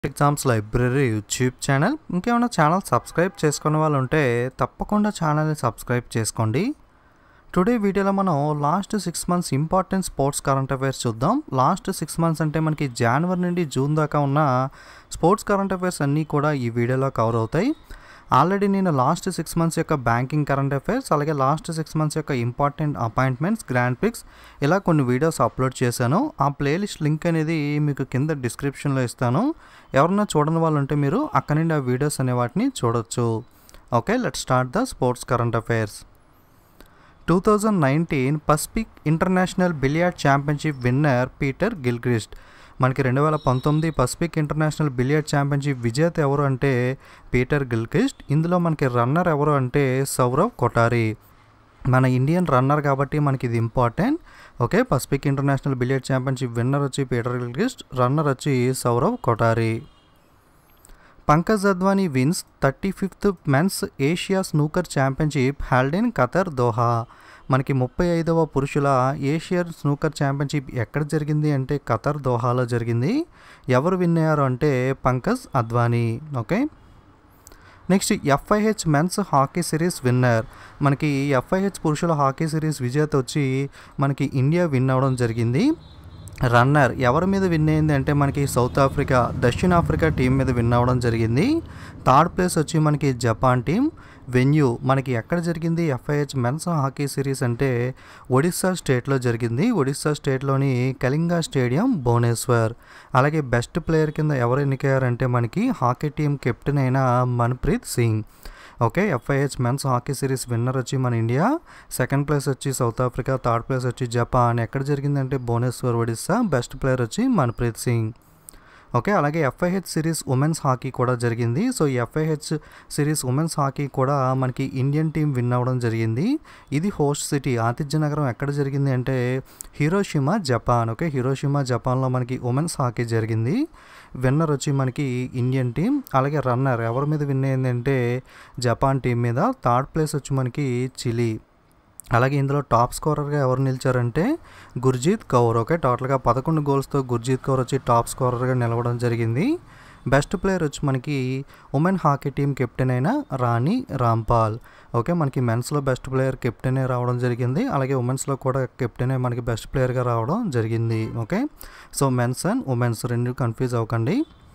exams library YouTube channel ఇంకేమైనా channel subscribe చేసుకునే వాళ్ళు ఉంటే తప్పకుండా ఛానల్ని సబ్స్క్రైబ్ చేసుకోండి టుడే వీడియోలో మనం last six months important sports current affairs చూద్దాం లాస్ట్ సిక్స్ మంత్స్ అంటే మనకి జనవరి నుండి జూన్ దాకా ఉన్న స్పోర్ట్స్ కరెంట్ అఫైర్స్ అన్నీ కూడా ఈ వీడియోలో కవర్ అవుతాయి ఆల్రెడీ నేను లాస్ట్ సిక్స్ మంత్స్ యొక్క బ్యాంకింగ్ కరెంట్ అఫైర్స్ అలాగే లాస్ట్ సిక్స్ మంత్స్ యొక్క ఇంపార్టెంట్ అపాయింట్మెంట్స్ గ్రాండ్ పిక్స్ ఇలా కొన్ని వీడియోస్ అప్లోడ్ చేశాను ఆ ప్లేలిస్ట్ లింక్ అనేది మీకు కింద డిస్క్రిప్షన్లో ఇస్తాను ఎవరన్నా చూడని వాళ్ళు ఉంటే మీరు అక్కడ నుండి ఆ వీడియోస్ అనే వాటిని చూడొచ్చు okay let start the sports current affairs two thousand nineteen Pacific international billiard championship winner Peter Gilchrist మనకి రెండు వేల పంతొమ్మిది పసిఫిక్ ఇంటర్నేషనల్ బిలియర్డ్ ఛాంపియన్షిప్ విజేత ఎవరు అంటే పీటర్ గిల్క్రిస్ట్ ఇందులో మనకి రన్నర్ ఎవరు అంటే సౌరవ్ కొటారి మన ఇండియన్ రన్నర్ కాబట్టి మనకి ఇది important okay Pacific international billiard championship winner వచ్చి పీటర్ గిల్క్రిస్ట్ రన్నర్ వచ్చి Sourav Kothari Pankaj Advani wins thirty fifth men's Asia snooker championship held in Qatar Doha మనకి ముప్పై ఐదవ పురుషుల ఏషియా స్నూకర్ ఛాంపియన్షిప్ ఎక్కడ జరిగింది అంటే ఖతర్ దోహాలో జరిగింది ఎవరు విన్ అయ్యారు అంటే Pankaj Advani okay next FIH men's hockey series winner మనకి ఎఫ్ఐహెచ్ పురుషుల హాకీ సిరీస్ విజేత వచ్చి మనకి ఇండియా విన్ అవ్వడం జరిగింది రన్నర్ ఎవరి మీద విన్ అయింది అంటే మనకి సౌత్ ఆఫ్రికా దక్షిణాఫ్రికా టీం మీద విన్ అవ్వడం జరిగింది థర్డ్ ప్లేస్ వచ్చి మనకి జపాన్ టీం వెన్యూ మనకి ఎక్కడ జరిగింది ఎఫ్ఐహెచ్ మెన్స్ హాకీ సిరీస్ అంటే ఒడిస్సా స్టేట్లో జరిగింది ఒడిస్సా స్టేట్లోని కళింగా స్టేడియం భువనేశ్వర్ అలాగే బెస్ట్ ప్లేయర్ కింద ఎవరు ఎన్నికయ్యారంటే మనకి హాకీ టీం కెప్టెన్ అయిన Manpreet Singh okay FIH men's hockey series winner వచ్చి మన ఇండియా సెకండ్ ప్లేస్ వచ్చి సౌత్ ఆఫ్రికా థర్డ్ ప్లేస్ వచ్చి జపాన్ ఎక్కడ జరిగిందంటే భువనేశ్వర్ ఒడిస్సా బెస్ట్ ప్లేయర్ వచ్చి మన్ప్రీత్ సింగ్ ఓకే అలాగే ఎఫ్ఐహెచ్ సిరీస్ ఉమెన్స్ హాకీ కూడా జరిగింది సో ఈ ఎఫ్ఐహెచ్ సిరీస్ ఉమెన్స్ హాకీ కూడా మనకి ఇండియన్ టీం విన్ అవ్వడం జరిగింది ఇది హోస్ట్ సిటీ ఆతిథ్య నగరం ఎక్కడ జరిగింది అంటే హీరోషిమా జపాన్ ఓకే హీరోషిమా జపాన్లో మనకి ఉమెన్స్ హాకీ జరిగింది విన్నర్ వచ్చి మనకి ఇండియన్ టీం అలాగే రన్నర్ ఎవరి మీద విన్ అయిందంటే జపాన్ టీం మీద థర్డ్ ప్లేస్ వచ్చి మనకి చిలీ అలాగే ఇందులో టాప్ స్కోరర్గా ఎవరు నిలిచారంటే గుర్జీత్ కౌర్ ఓకే టోటల్గా పదకొండు గోల్స్తో గుర్జీత్ కౌర్ వచ్చి టాప్ స్కోరర్గా నిలవడం జరిగింది బెస్ట్ ప్లేయర్ వచ్చి మనకి ఉమెన్ హాకీ టీం కెప్టెన్ అయిన రాణి రాంపాల్ ఓకే మనకి మెన్స్లో బెస్ట్ ప్లేయర్ కెప్టెనే రావడం జరిగింది అలాగే ఉమెన్స్లో కూడా కెప్టెనే మనకి బెస్ట్ ప్లేయర్గా రావడం జరిగింది okay so men's and women's రెండు కన్ఫ్యూజ్ అవ్వకండి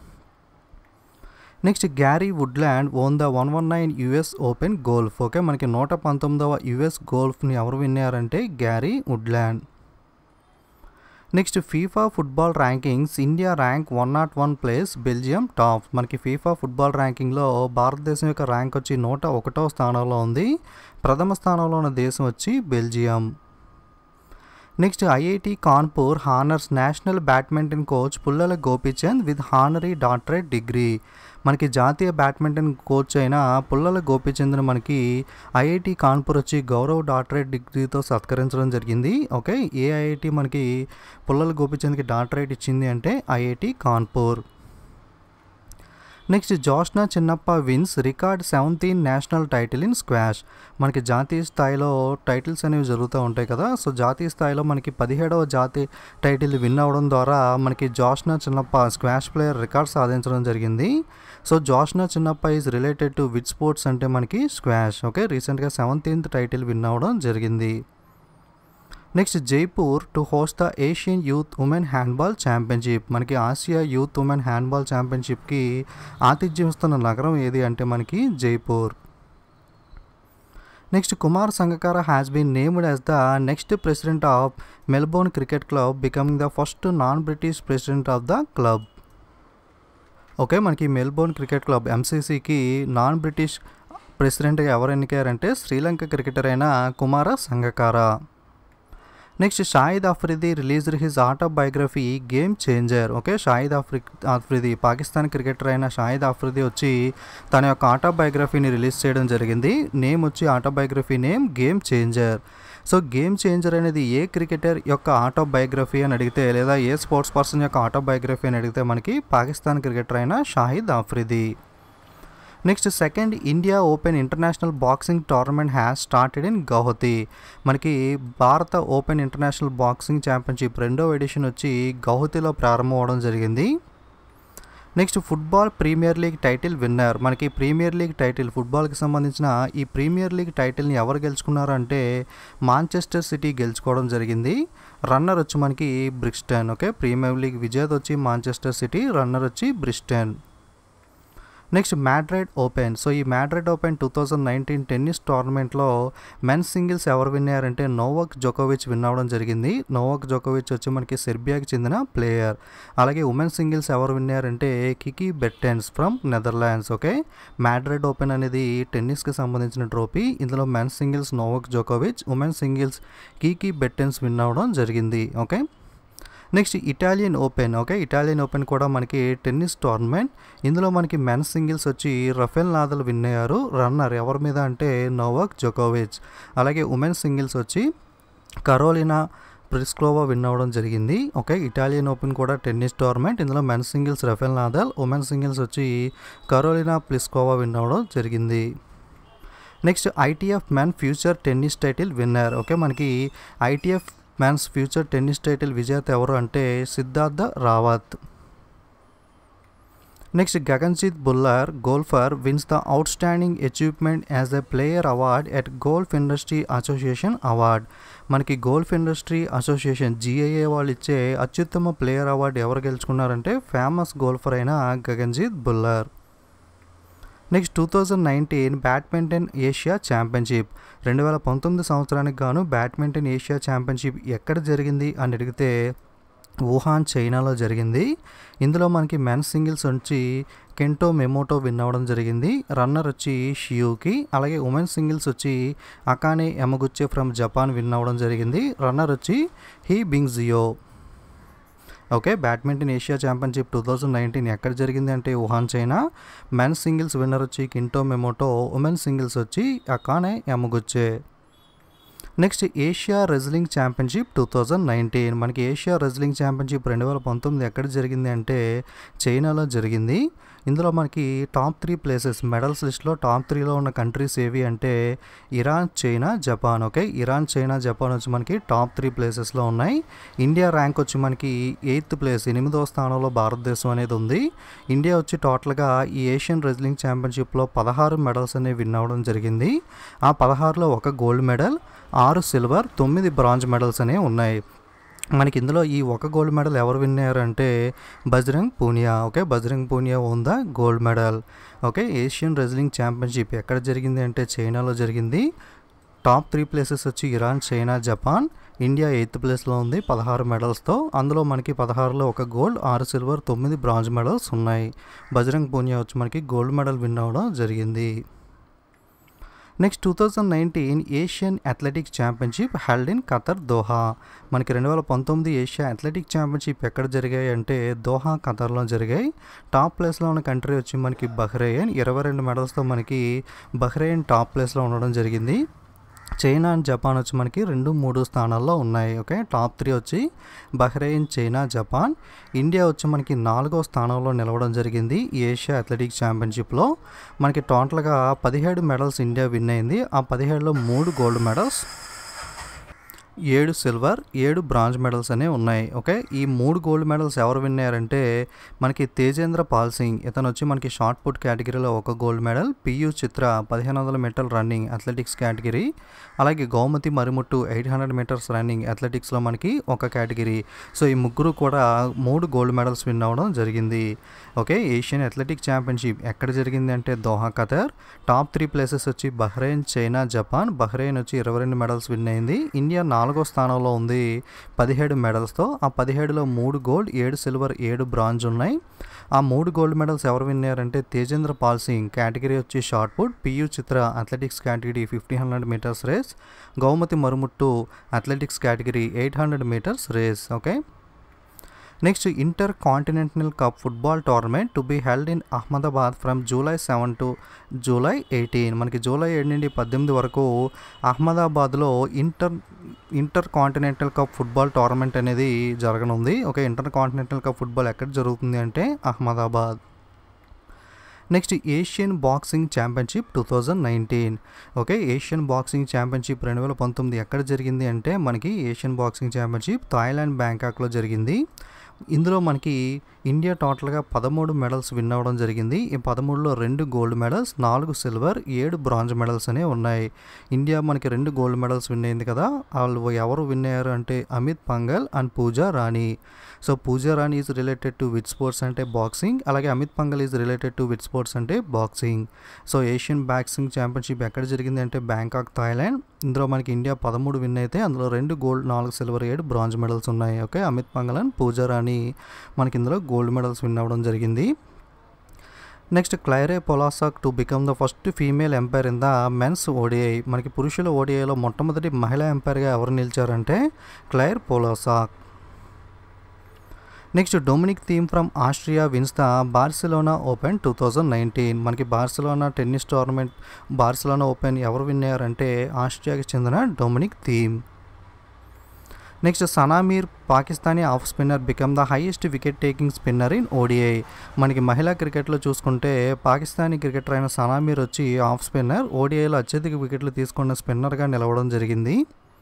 next Gary Woodland won the one one nine US Open golf okay మనకి నూట పంతొమ్మిదవ యుఎస్ గోల్ఫ్ని ఎవరు విన్నారంటే Gary Woodland next FIFA football rankings India rank one not one place Belgium top మనకి FIFA football ర్యాంకింగ్లో భారతదేశం యొక్క ర్యాంక్ వచ్చి నూట ఒకటో స్థానంలో ఉంది ప్రథమ స్థానంలో ఉన్న దేశం వచ్చి Belgium next IIT Kanpur honours national badminton coach Pullela Gopichand with honorary doctorate degree మనకి జాతీయ బ్యాడ్మింటన్ కోచ్ అయిన పుల్లల గోపిచంద్ను మనకి ఐఐటి కాన్పూర్ వచ్చి గౌరవ్ డాక్టరేట్ డిగ్రీతో సత్కరించడం జరిగింది ఓకే ఏ ఐఐటి మనకి పుల్లల గోపిచంద్కి డాక్టరేట్ ఇచ్చింది అంటే IIT Kanpur next Joshna Chinappa wins record seventeen national title in squash మనకి జాతీయ స్థాయిలో టైటిల్స్ అనేవి జరుగుతూ ఉంటాయి కదా సో జాతీయ స్థాయిలో మనకి పదిహేడవ జాతీయ టైటిల్ విన్ అవ్వడం ద్వారా మనకి జోష్నా చిన్నప్ప స్క్వాష్ ప్లేయర్ రికార్డ్ సాధించడం జరిగింది so Joshna Chinappa is related to which sports అంటే మనకి స్క్వాష్ ఓకే రీసెంట్గా సెవెంటీన్త్ టైటిల్ విన్ అవ్వడం జరిగింది next Jaipur to host the Asian youth women handball championship మనకి ఆసియా యూత్ ఉమెన్ హ్యాండ్బాల్ ఛాంపియన్షిప్కి ఆతిథ్యం ఇస్తున్న నగరం ఏది అంటే మనకి Jaipur next Kumar Sangakkara has been named as the next president of Melbourne cricket club becoming the first non British president of the club okay మనకి Melbourne cricket club ఎంసీసీకి non British ప్రెసిడెంట్గా ఎవరు ఎన్నికారంటే శ్రీలంక క్రికెటర్ అయిన Kumara Sangakkara next Shahid Afridi released his autobiography game changer okay Shahid అఫ్రి Afridi Pakistan cricketer అయిన షాహిద్ అఫ్రిది వచ్చి తన యొక్క ఆటోబయోగ్రఫీని రిలీజ్ చేయడం జరిగింది నేమ్ వచ్చి autobiography name game changer so game changer అనేది ఏ క్రికెటర్ యొక్క ఆటోబయోగ్రఫీ అని అడిగితే లేదా ఏ స్పోర్ట్స్ పర్సన్ యొక్క ఆటోబయోగ్రఫీ అని అడిగితే మనకి పాకిస్తాన్ క్రికెటర్ అయిన Shahid Afridi next second India open international boxing tournament has started in Guwahati మనకి భారత ఓపెన్ ఇంటర్నేషనల్ బాక్సింగ్ ఛాంపియన్షిప్ రెండో ఎడిషన్ వచ్చి గౌహతిలో ప్రారంభం అవడం జరిగింది next football premier league title winner మనకి ప్రీమియర్ లీగ్ టైటిల్ ఫుట్బాల్కి సంబంధించిన ఈ ప్రీమియర్ లీగ్ టైటిల్ని ఎవరు గెలుచుకున్నారు అంటే మాంచెస్టర్ సిటీ గెలుచుకోవడం జరిగింది రన్నర్ వచ్చి మనకి బ్రిక్స్టన్ ఓకే ప్రీమియర్ లీగ్ విజేత వచ్చి మాంచెస్టర్ సిటీ రన్నర్ వచ్చి బ్రిస్టన్ నెక్స్ట్ మ్యాడ్రైడ్ ఓపెన్ సో ఈ Madrid open two thousand nineteen tennis టోర్నమెంట్లో మెన్స్ సింగిల్స్ ఎవరు విన్ అయ్యారంటే నోవక్ జోకోవిచ్ విన్ అవ్వడం జరిగింది నోవక్ జోకోవిచ్ వచ్చి మనకి సెర్బియాకి చెందిన ప్లేయర్ అలాగే ఉమెన్ సింగిల్స్ ఎవరు విన్ అయ్యారంటే Kiki Bertens from Netherlands okay Madrid open అనేది టెన్నిస్కి సంబంధించిన ట్రోఫీ ఇందులో మెన్స్ సింగిల్స్ నోవక్ జోకోవిచ్ women singles Kiki Bertens win అవ్వడం జరిగింది okay next Italian open okay Italian open కూడా మనకి టెన్నిస్ టోర్నమెంట్ ఇందులో మనకి మెన్స్ సింగిల్స్ వచ్చి రఫేల్ నాదల్ విన్ అయ్యారు రన్నర్ ఎవరి మీద అంటే నోవాక్ జోకోవిచ్ అలాగే ఉమెన్ సింగిల్స్ వచ్చి కరోలినా ప్రిస్క్లోవా విన్ అవ్వడం జరిగింది ఓకే ఇటాలియన్ ఓపెన్ కూడా టెన్నిస్ టోర్నమెంట్ ఇందులో men's singles Rafael Nadal women singles వచ్చి కరోలినా ప్లిస్కోవా విన్ అవ్వడం జరిగింది next ITF man future tennis title winner okay మనకి ITF men's future tennis title విజేత ఎవరు అంటే Siddhartha Rawat next Gaganjeet Bhullar golfer wins the outstanding achievement as a player award at golf industry association award మనకి golf industry association GIA వాళ్ళు ఇచ్చే అత్యుత్తమ player award ఎవరు గెలుచుకున్నారంటే famous golfer అయిన Gaganjeet Bhullar next two thousand nineteen badminton Asia championship రెండు వేల పంతొమ్మిది సంవత్సరానికి గాను బ్యాడ్మింటన్ ఏషియా ఛాంపియన్షిప్ ఎక్కడ జరిగింది అని అడిగితే వుహాన్ చైనాలో జరిగింది ఇందులో మనకి మెన్స్ సింగిల్స్ వచ్చి కెంటో మెమోటో విన్ అవ్వడం జరిగింది రన్నర్ వచ్చి షియూకి అలాగే ఉమెన్ సింగిల్స్ వచ్చి Akane Yamaguchi from Japan win అవ్వడం జరిగింది రన్నర్ వచ్చి He Bing Jiao okay badminton Asia championship two thousand nineteen ఎక్కడ జరిగింది అంటే Wuhan China men's singles winner వచ్చి కింటో మెమోటో ఉమెన్ సింగిల్స్ వచ్చి Akane Yamaguchi next Asia wrestling championship two thousand nineteen మనకి Asia wrestling championship రెండు వేల పంతొమ్మిది ఎక్కడ జరిగింది అంటే చైనాలో జరిగింది ఇందులో మనకి టాప్ త్రీ ప్లేసెస్ మెడల్స్ లిస్ట్లో టాప్ త్రీలో ఉన్న కంట్రీస్ ఏవి అంటే Iran China Japan okay Iran China Japan వచ్చి మనకి టాప్ త్రీ ప్లేసెస్లో ఉన్నాయి ఇండియా ర్యాంక్ వచ్చి మనకి ఎయిత్ ప్లేస్ ఎనిమిదవ స్థానంలో భారతదేశం అనేది ఉంది ఇండియా వచ్చి టోటల్గా ఈ ఏషియన్ రెజ్లింగ్ ఛాంపియన్షిప్లో పదహారు మెడల్స్ అనేవి విన్ అవ్వడం జరిగింది ఆ పదహారులో ఒక గోల్డ్ మెడల్ ఆరు సిల్వర్ తొమ్మిది బ్రాంజ్ మెడల్స్ అనేవి ఉన్నాయి మనకి ఇందులో ఈ ఒక గోల్డ్ మెడల్ ఎవరు విన్ అయ్యారంటే Bajrang Punia okay Bajrang Punia won the gold medal okay Asian wrestling championship ఎక్కడ జరిగింది అంటే చైనాలో జరిగింది టాప్ త్రీ ప్లేసెస్ వచ్చి Iran China Japan India eighth ప్లేస్లో ఉంది పదహారు మెడల్స్తో అందులో మనకి పదహారులో ఒక గోల్డ్ ఆరు సిల్వర్ తొమ్మిది బ్రాంజ్ మెడల్స్ ఉన్నాయి బజరంగ్ పూనియా వచ్చి మనకి గోల్డ్ మెడల్ విన్ అవ్వడం జరిగింది next two thousand nineteen Asian athletics championship held in Qatar Doha మనకి రెండు వేల పంతొమ్మిది ఏషియా అథ్లెటిక్ ఛాంపియన్షిప్ ఎక్కడ జరిగాయి అంటే దోహా ఖతర్లో జరిగాయి టాప్ ప్లేస్లో ఉన్న కంట్రీ వచ్చి మనకి బహ్రెయిన్ ఇరవై రెండు మెడల్స్తో మనకి బహ్రెయిన్ టాప్ ప్లేస్లో ఉండడం జరిగింది చైనా అండ్ జపాన్ వచ్చి మనకి రెండు మూడు స్థానాల్లో ఉన్నాయి ఓకే టాప్ త్రీ వచ్చి బహ్రెయిన్ చైనా జపాన్ ఇండియా వచ్చి మనకి నాలుగో స్థానంలో నిలవడం జరిగింది ఏషియా అథ్లెటిక్స్ ఛాంపియన్షిప్లో మనకి టోటల్గా పదిహేడు మెడల్స్ ఇండియా విన్ అయింది ఆ పదిహేడులో మూడు గోల్డ్ మెడల్స్ ఏడు సిల్వర్ ఏడు బ్రాంజ్ మెడల్స్ అనేవి ఉన్నాయి ఓకే ఈ మూడు గోల్డ్ మెడల్స్ ఎవరు విన్ అయ్యారంటే మనకి తేజేంద్ర పాల్ సింగ్ ఇతను వచ్చి మనకి షార్ట్ పుట్ కేటగిరీలో ఒక గోల్డ్ మెడల్ పియు చిత్ర పదిహేను వందల మీటర్ రన్నింగ్ అథ్లెటిక్స్ కేటగిరీ అలాగే Gomathi Marimuthu eight hundred metres running అథ్లెటిక్స్లో మనకి ఒక కేటగిరీ సో ఈ ముగ్గురు కూడా మూడు గోల్డ్ మెడల్స్ విన్ అవ్వడం జరిగింది ఓకే ఏషియన్ అథ్లెటిక్ ఛాంపియన్షిప్ ఎక్కడ జరిగింది అంటే Doha Qatar top three places వచ్చి బహ్రెయిన్ చైనా జపాన్ బహ్రెయిన్ వచ్చి ఇరవై రెండు మెడల్స్ విన్ అయింది ఇండియా నాలుగో స్థానంలో ఉంది పదిహేడు మెడల్స్తో ఆ పదిహేడులో మూడు గోల్డ్ ఏడు సిల్వర్ ఏడు బ్రాంజ్ ఉన్నాయి ఆ మూడు గోల్డ్ మెడల్స్ ఎవరు విన్ అయ్యారంటే తేజేంద్ర పాల్ సింగ్ కేటగిరీ వచ్చి shot put P U Chitra athletics category fifty hundred metres race Gomathi Marimuthu athletics category eight hundred metres race okay next intercontinental cup football tournament to be held in Ahmedabad from July seven to July eighteen మనకి July ఏడు నుండి పద్దెనిమిది వరకు అహ్మదాబాద్లో inter intercontinental cup football tournament అనేది జరగనుంది okay intercontinental cup football ఎక్కడ జరుగుతుంది అంటే Ahmedabad next Asian boxing championship two thousand nineteen okay Asian boxing championship రెండు వేల పంతొమ్మిది ఎక్కడ జరిగింది అంటే మనకి ఏషియన్ బాక్సింగ్ ఛాంపియన్షిప్ థాయిలాండ్ బ్యాంకాక్లో జరిగింది ఇందులో మనకి ఇండియా టోటల్గా పదమూడు మెడల్స్ విన్ అవ్వడం జరిగింది ఈ పదమూడులో రెండు గోల్డ్ మెడల్స్ నాలుగు సిల్వర్ ఏడు బ్రాంజ్ మెడల్స్ అనేవి ఉన్నాయి ఇండియా మనకి రెండు గోల్డ్ మెడల్స్ విన్ అయింది కదా వాళ్ళు ఎవరు విన్ అయ్యారు అంటే Amit Panghal and Pooja Rani so Pooja Rani is related to with sports అంటే బాక్సింగ్ అలాగే Amit Panghal is related to with sports అంటే boxing so Asian boxing championship ఎక్కడ జరిగింది అంటే బ్యాంకాక్ థాయిలాండ్ ఇందులో మనకి ఇండియా పదమూడు విన్ అయితే అందులో రెండు గోల్డ్ నాలుగు సిల్వర్ ఏడు బ్రాంజ్ మెడల్స్ ఉన్నాయి ఓకే అమిత్ పంగల్ అండ్ పూజా రాణి మనకి ఇందులో గోల్డ్ మెడల్స్ విన్ అవ్వడం జరిగింది next Claire Polosak to become the first female umpire in the men's ODI మనకి పురుషుల ఓడిఐలో మొట్టమొదటి మహిళా ఎంపైర్గా ఎవరు నిలిచారంటే Claire Polosak next Dominic Thiem from Austria wins the Barcelona Open two thousand nineteen మనకి Barcelona tennis tournament Barcelona Open ఎవరు విన్ అయ్యారంటే ఆస్ట్రియాకి చెందిన Dominic Thiem next సనామీర్ Pakistani off spinner become the highest wicket taking spinner in ODI మనకి మహిళా క్రికెట్లో చూసుకుంటే Pakistani cricketer అయిన సనామీర్ వచ్చి ఆఫ్ స్పిన్నర్ ఓడిఐలో అత్యధిక వికెట్లు తీసుకున్న స్పిన్నర్గా నిలవడం జరిగింది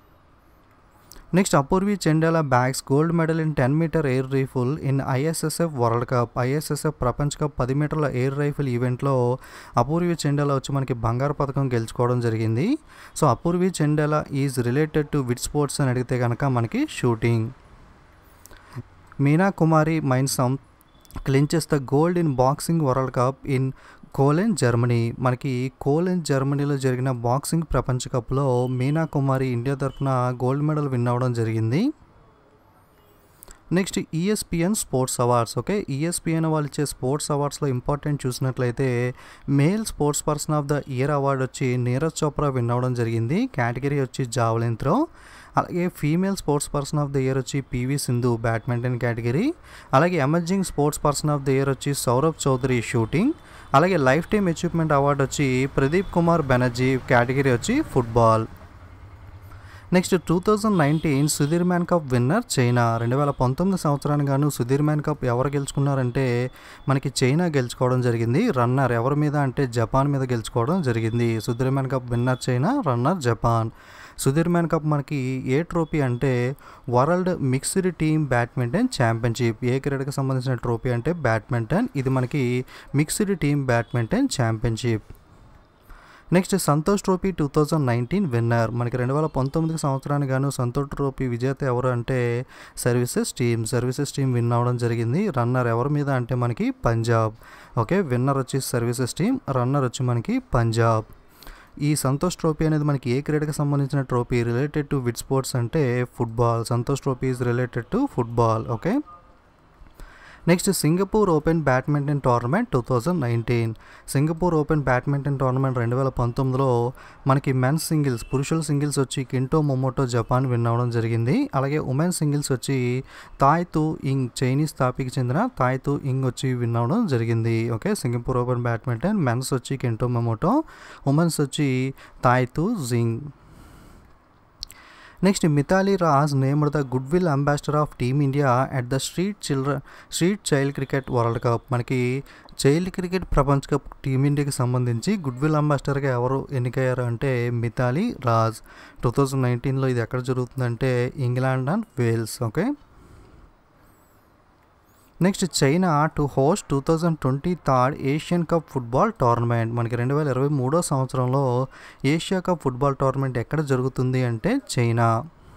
next Apurvi Chandela bags gold medal in ten metre air rifle in ISSF World Cup ISSF ప్రపంచ కప్ పది మీటర్ల ఎయిర్ రైఫిల్ ఈవెంట్లో అపూర్వి చెండాల వచ్చి మనకి బంగారు పథకం గెలుచుకోవడం జరిగింది so Apurvi Chandela is related to with sports అని అడిగితే కనుక మనకి shooting Meena Kumari Maisnam clinches the gold in boxing World cup in Cologne Germany మనకి కోలెన్ జర్మనీలో జరిగిన బాక్సింగ్ ప్రపంచ కప్లో మీనా కుమారి ఇండియా తరఫున గోల్డ్ మెడల్ విన్ అవ్వడం జరిగింది next ESPN sports awards okay ESPN వాళ్ళు ఇచ్చే స్పోర్ట్స్ అవార్డ్స్లో ఇంపార్టెంట్ చూసినట్లయితే male sports person of the year award వచ్చి నీరజ్ చోప్రా విన్ అవ్వడం జరిగింది కేటగిరీ వచ్చి జావలిన్ త్రో అలాగే female sports person of the year వచ్చి పివి సింధు బ్యాడ్మింటన్ కేటగిరీ అలాగే emerging sports person of the year వచ్చి సౌరభ్ చౌదరి షూటింగ్ అలాగే లైఫ్ టైమ్ అచీవ్మెంట్ అవార్డు వచ్చి ప్రదీప్ కుమార్ బెనర్జీ కేటగిరీ వచ్చి football next two thousand nineteen Sudirman cup winner China రెండు వేల పంతొమ్మిది సంవత్సరానికి గాను సుధీర్ మ్యాన్ కప్ ఎవరు గెలుచుకున్నారంటే మనకి చైనా గెలుచుకోవడం జరిగింది రన్నర్ ఎవరి మీద అంటే జపాన్ మీద గెలుచుకోవడం జరిగింది Sudirman cup winner China runner Japan Sudirman cup మనకి ఏ ట్రోఫీ అంటే world mixed team badminton championship ఏ క్రీడకు సంబంధించిన ట్రోఫీ అంటే బ్యాడ్మింటన్ ఇది మనకి mixed team badminton championship next Santosh trophy two thousand nineteen winner మనకి రెండు వేల పంతొమ్మిది సంవత్సరానికి గాను సంతోష్ ట్రోఫీ విజేత ఎవరు అంటే services team services team win అవ్వడం జరిగింది రన్నర్ ఎవరి మీద అంటే మనకి పంజాబ్ ఓకే విన్నర్ వచ్చి సర్వీసెస్ టీం రన్నర్ వచ్చి మనకి పంజాబ్ ఈ సంతోష్ ట్రోఫీ అనేది మనకి ఏ క్రీడకి సంబంధించిన trophy related to with sports అంటే football Santosh trophy is related to football okay next Singapore Open badminton tournament two thousand nineteen Singapore Open badminton tournament రెండు వేల పంతొమ్మిదిలో మనకి మెన్స్ సింగిల్స్ పురుషుల సింగిల్స్ వచ్చి కింటో మొమోటో జపాన్ విన్ అవ్వడం జరిగింది అలాగే ఉమెన్ సింగిల్స్ వచ్చి తాయ్ తు ఇంగ్ చైనీస్ తాపీకి చెందిన తాయ్ తు ఇంగ్ వచ్చి విన్ అవ్వడం జరిగింది okay Singapore Open badminton men's వచ్చి కింటో మొమోటో ఉమెన్స్ వచ్చి Tai Tzu Ying next Mithali Raj named the goodwill ambassador of team India at the street children street child cricket World Cup మనకి child cricket ప్రపంచ cup టీమిండియాకి సంబంధించి good will అంబాసిడర్గా ఎవరు ఎన్నికయ్యారు అంటే Mithali Raj two thousand నైన్టీన్లో ఇది ఎక్కడ జరుగుతుందంటే England and Wales okay next China to host two thousand twenty third Asian cup football tournament మనకి రెండు వేల ఇరవై మూడో సంవత్సరంలో ఏషియా కప్ ఫుట్బాల్ టోర్నమెంట్ ఎక్కడ జరుగుతుంది అంటే China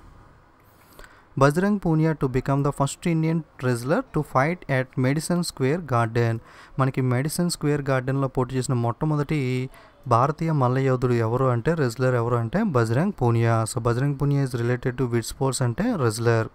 Bajrang Punia to become the first Indian wrestler to fight at Madison Square Garden మనకి మెడిసన్ స్క్వేర్ గార్డెన్లో పోటీ చేసిన మొట్టమొదటి భారతీయ మల్ల యోధుడు ఎవరు అంటే రెజ్లర్ ఎవరు అంటే Bajrang Punia so Bajrang Punia is related to with sports అంటే wrestler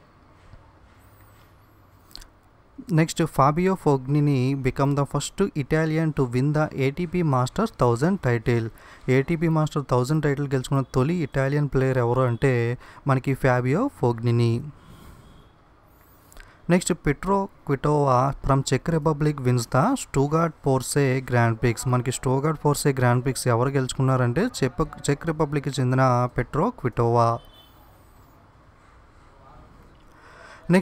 next Fabio Fognini become the first Italian to win the ATP Masters thousand title ATP Master thousand title గెలుచుకున్న తొలి ఇటాలియన్ ప్లేయర్ ఎవరు అంటే మనకి Fabio Fognini next Petra Kvitova from చెక్ Republic wins the Stuttgart Porsche Grand Prix మనకి Stuttgart పోర్సే Grand pics ఎవరు గెలుచుకున్నారంటే చెప్ చెక్ రిపబ్లిక్కి చెందిన Petra Kvitova next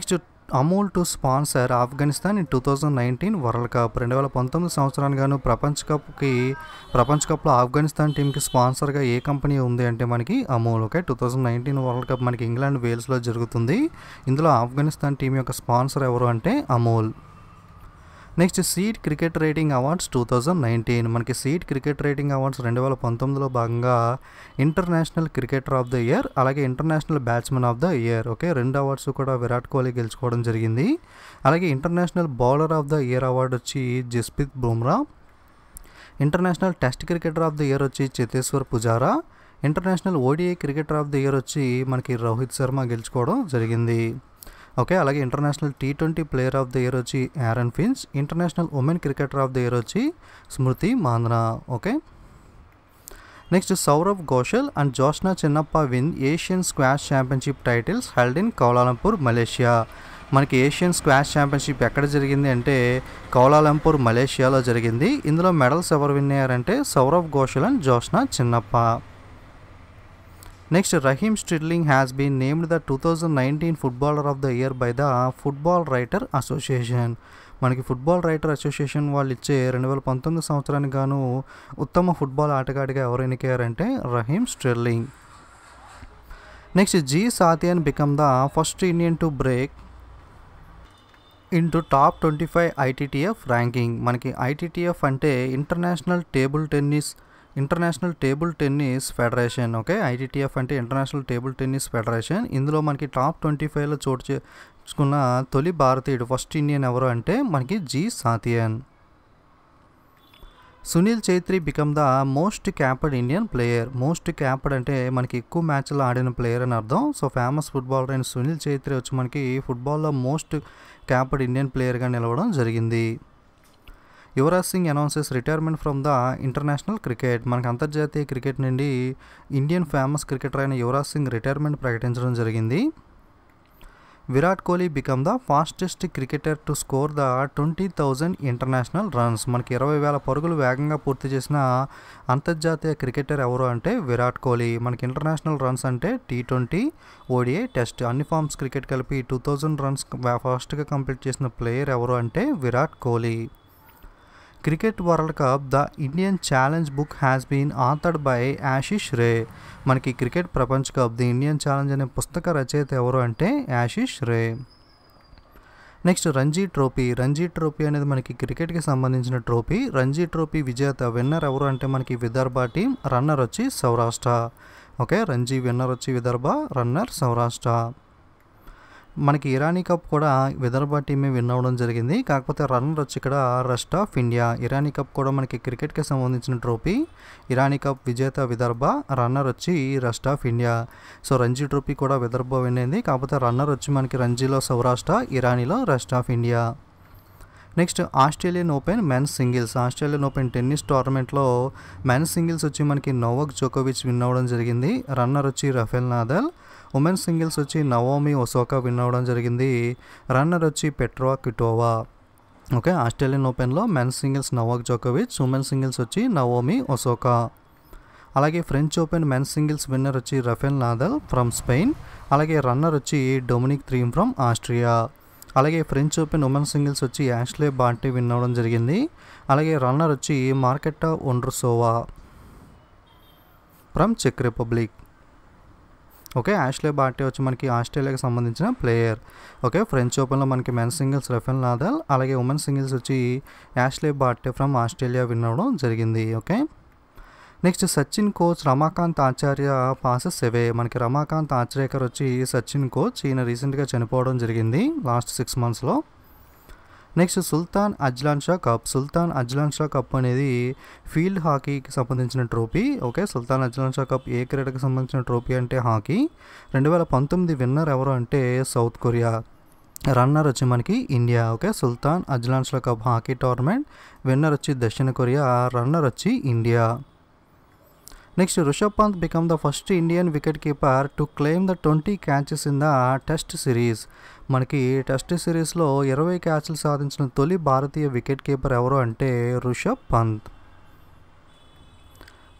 Amul to sponsor Afghanistan in two thousand nineteen World Cup రెండు వేల పంతొమ్మిది సంవత్సరానికి గాను ప్రపంచ కప్కి ప్రపంచ కప్లో ఆఫ్ఘనిస్తాన్ టీంకి స్పాన్సర్గా ఏ కంపెనీ ఉంది అంటే మనకి Amul okay two thousand nineteen World Cup మనకి ఇంగ్లాండ్ వేల్స్లో జరుగుతుంది ఇందులో ఆఫ్ఘనిస్తాన్ టీం యొక్క స్పాన్సర్ ఎవరు అంటే Amul next CEAT cricket rating awards two thousand nineteen మనకి సీడ్ క్రికెట్ రేటింగ్ అవార్డ్స్ రెండు వేల పంతొమ్మిదిలో భాగంగా international cricketer of the year అలాగే international batsman of the year okay రెండు అవార్డ్స్ కూడా విరాట్ కోహ్లీ గెలుచుకోవడం జరిగింది అలాగే international bowler of the year award వచ్చి Jasprit Bumrah international test cricketer of the year వచ్చి Cheteshwar Pujara international ODI cricketer of the year వచ్చి మనకి రోహిత్ శర్మ గెలుచుకోవడం జరిగింది ఓకే అలాగే international T twenty player of the year వచ్చి Aaron Finch international women cricketer of the year వచ్చి Smriti Mandhana okay next Saurav Ghosal and Joshna Chinappa win Asian squash championship titles held in Kuala Lumpur Malaysia మనకి Asian squash championship ఎక్కడ జరిగింది అంటే Kuala Lumpur మలేషియాలో జరిగింది ఇందులో medals ఎవరు విన్ అయ్యారంటే Sourav Ghosal and Joshna Chinappa next Raheem Sterling has been named the two thousand nineteen footballer of the year by the football writer association మనకి ఫుట్బాల్ రైటర్ అసోసియేషన్ వాళ్ళు ఇచ్చే రెండు వేల పంతొమ్మిది సంవత్సరానికి గాను ఉత్తమ ఫుట్బాల్ ఆటగాడిగా ఎవరు ఎన్నికయ్యారంటే Raheem Sterling next G Sathiyan become the first Indian to break into top twenty five ITTF ranking మనకి ఐటీటీఎఫ్ అంటే international table tennis international table tennis federation okay ITTF అంటే ఇంటర్నేషనల్ టేబుల్ టెన్నిస్ ఫెడరేషన్ ఇందులో మనకి top twenty ఫైవ్లో చోటు చేసుకున్న తొలి భారతీయుడు ఫస్ట్ ఇండియన్ ఎవరు అంటే మనకి G Sathiyan Sunil Chhetri become the most capped Indian player most capped అంటే మనకి ఎక్కువ మ్యాచ్లో ఆడిన ప్లేయర్ అని అర్థం సో ఫేమస్ ఫుట్బాలర్ అయిన సునీల్ చైత్రి వచ్చి మనకి ఫుట్బాల్లో మోస్ట్ క్యాప్డ్ ఇండియన్ ప్లేయర్గా నిలవడం జరిగింది Yuvraj Singh announces retirement from the international cricket మనకి అంతర్జాతీయ క్రికెట్ నుండి ఇండియన్ ఫేమస్ క్రికెటర్ అయిన యువరాజ్ సింగ్ రిటైర్మెంట్ ప్రకటించడం జరిగింది Virat Kohli become the fastest cricketer to score the twenty thousand international runs మనకి ఇరవై వేల పరుగులు వేగంగా పూర్తి చేసిన అంతర్జాతీయ క్రికెటర్ ఎవరు అంటే విరాట్ కోహ్లీ మనకి ఇంటర్నేషనల్ రన్స్ అంటే టీ ట్వంటీ ఓడిఐ టెస్ట్ అన్ని ఫార్మ్స్ క్రికెట్ కలిపి టూ థౌజండ్ రన్స్ ఫాస్ట్గా కంప్లీట్ చేసిన ప్లేయర్ ఎవరు అంటే Virat Kohli cricket World Cup the Indian challenge book has been authored by Ashish Ray మనకి క్రికెట్ ప్రపంచ కప్ ది ఇండియన్ ఛాలెంజ్ అనే పుస్తక రచయిత ఎవరు అంటే Ashish Ray next Ranji trophy Ranji trophy అనేది మనకి క్రికెట్కి సంబంధించిన ట్రోఫీ రంజీ ట్రోఫీ విజేత విన్నర్ ఎవరు అంటే మనకి విదర్భ టీం రన్నర్ వచ్చి సౌరాష్ట్ర ఓకే రంజీ విన్నర్ వచ్చి విదర్భ రన్నర్ సౌరాష్ట్ర మనకి ఇరానీ కప్ కూడా విదర్భ టీమే విన్ అవ్వడం జరిగింది కాకపోతే రన్నర్ వచ్చి ఇక్కడ rest of India Irani cup కూడా మనకి క్రికెట్కి సంబంధించిన ట్రోఫీ ఇరానీ కప్ విజేత విదర్భ రన్నర్ వచ్చి rest of India so Ranji trophy కూడా విదర్భ విన్ అయింది కాకపోతే రన్నర్ వచ్చి మనకి రంజీలో సౌరాష్ట్ర ఇరానీలో rest of India next Australian Open men's singles Australian Open tennis టోర్నమెంట్లో మెన్స్ సింగిల్స్ వచ్చి మనకి నోవక్ జోకోవిచ్ విన్ అవ్వడం జరిగింది రన్నర్ వచ్చి రఫేల్ నాదల్ ఉమెన్ సింగిల్స్ వచ్చి నవోమి ఒసోకా విన్ అవ్వడం జరిగింది రన్నర్ వచ్చి పెట్రోవా కిటోవా ఓకే ఆస్ట్రేలియన్ ఓపెన్లో మెన్స్ సింగిల్స్ నవోక్ జోకోవిచ్ ఉమెన్ సింగిల్స్ వచ్చి నవోమి ఒసోకా అలాగే French Open men's singles winner వచ్చి రఫేల్ నాదల్ ఫ్రమ్ స్పెయిన్ అలాగే రన్నర్ వచ్చి డొమినిక్ థ్రీమ్ ఫ్రమ్ ఆస్ట్రియా అలాగే ఫ్రెంచ్ ఓపెన్ ఉమెన్ సింగిల్స్ వచ్చి యాష్లే బాంటీ విన్ అవ్వడం జరిగింది అలాగే రన్నర్ వచ్చి మార్కెట్టా ఒండ్రుసోవా ఫ్రమ్ చెక్ రిపబ్లిక్ ఓకే యాష్లే బాటే వచ్చి మనకి ఆస్ట్రేలియాకి సంబంధించిన ప్లేయర్ ఓకే ఫ్రెంచ్ ఓపెన్లో మనకి మెన్ సింగిల్స్ రఫెల్ నాదల్ అలాగే ఉమెన్ సింగిల్స్ వచ్చి Ashleigh Barty from Australia win అవ్వడం జరిగింది okay next Sachin coach Ramakant Achrekar passes away మనకి రమాకాంత్ ఆచార్యకర్ వచ్చి సచిన్ కోచ్ ఈయన రీసెంట్గా చనిపోవడం జరిగింది లాస్ట్ సిక్స్ మంత్స్లో next Sultan Azlan Shah cup Sultan Azlan Shah cup అనేది ఫీల్డ్ హాకీకి సంబంధించిన trophy okay Sultan Azlan Shah cup ఏ క్రీడకి సంబంధించిన ట్రోఫీ అంటే హాకీ రెండు వేల పంతొమ్మిది విన్నర్ ఎవరు అంటే సౌత్ కొరియా రన్నర్ వచ్చి మనకి India okay Sultan Azlan Shah cup hockey tournament winner వచ్చి దక్షిణ కొరియా రన్నర్ వచ్చి India next Rishabh Pant become the first Indian wicket keeper to claim the twenty catches in the test series మనకి test సిరీస్లో ఇరవై క్యాచ్లు సాధించిన తొలి భారతీయ వికెట్ కీపర్ ఎవరు అంటే Rishabh Pant